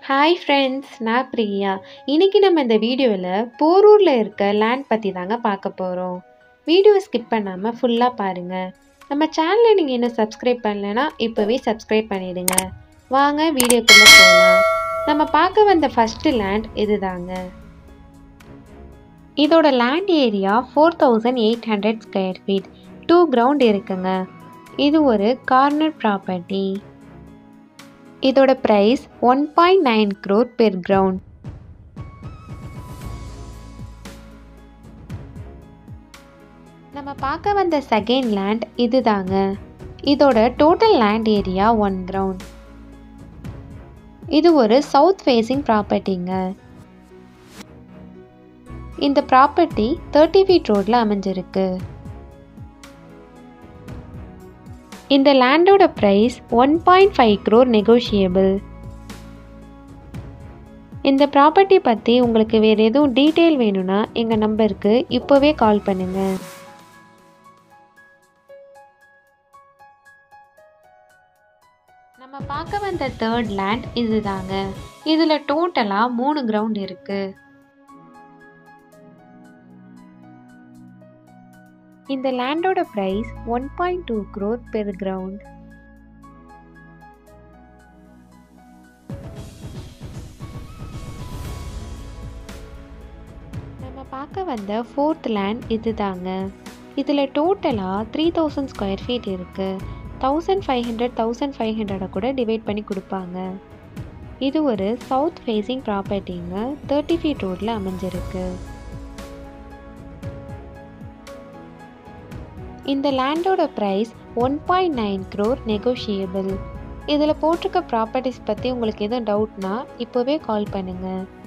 hi friends நான் பிரியா இன்னைக்கு நம்ம இந்த வீடியோவில் போரூரில் இருக்க லேண்ட் பற்றி தாங்க பார்க்க போகிறோம் வீடியோ ஸ்கிப் பண்ணாமல் ஃபுல்லாக பாருங்கள் நம்ம சேனலை நீங்கள் இன்னும் சப்ஸ்கிரைப் பண்ணலைன்னா இப்போவே சப்ஸ்கிரைப் பண்ணிடுங்க வாங்க வீடியோக்குள்ளே போகலாம் நம்ம பார்க்க வந்த ஃபஸ்ட்டு லேண்ட் இதுதாங்க இதோட land area four thousand eight hundred square feet two ground இருக்குங்க இது ஒரு கார்னர் ப்ராப்பர்ட்டி இதோட price one point nine crore per ground நம்ம பார்க்க வந்த செகண்ட் லேண்ட் இதுதாங்க இதோட total land area one ground இது ஒரு சவுத் ஃபேஸிங் ப்ராப்பர்ட்டிங்க இந்த ப்ராப்பர்ட்டி தேர்ட்டி ஃபீட் ரோட்டில் அமைஞ்சிருக்கு இந்த லேண்டோட price one point five crore negotiable இந்த ப்ராப்பர்ட்டி பற்றி உங்களுக்கு வேறு எதுவும் டீட்டெயில் வேணும்னா எங்கள் நம்பருக்கு இப்போவே கால் பண்ணுங்கள் நம்ம பார்க்க வந்த தேர்ட் லேண்ட் இதுதாங்க இதில் டோட்டலாக மூணு கிரவுண்ட் இருக்குது இந்த லேண்டோட price one point two crore per ground நம்ம பார்க்க வந்த ஃபோர்த் லேண்ட் இதுதாங்க இதில் டோட்டலாக த்ரீ தௌசண்ட் ஸ்கொயர் ஃபீட் இருக்குது thousand five hundred thousand five ஹண்ட்ரடை கூட டிவைட் பண்ணி கொடுப்பாங்க இது ஒரு சவுத் ஃபேஸிங் ப்ராப்பர்ட்டிங்க தேர்ட்டி ஃபீட் ரோட்டில் அமைஞ்சிருக்கு இந்த லேண்டோட price one point nine crore negotiable இதில் போட்டிருக்க ப்ராப்பர்ட்டிஸ் பற்றி உங்களுக்கு எதுவும் டவுட்னா இப்போவே கால் பண்ணுங்கள்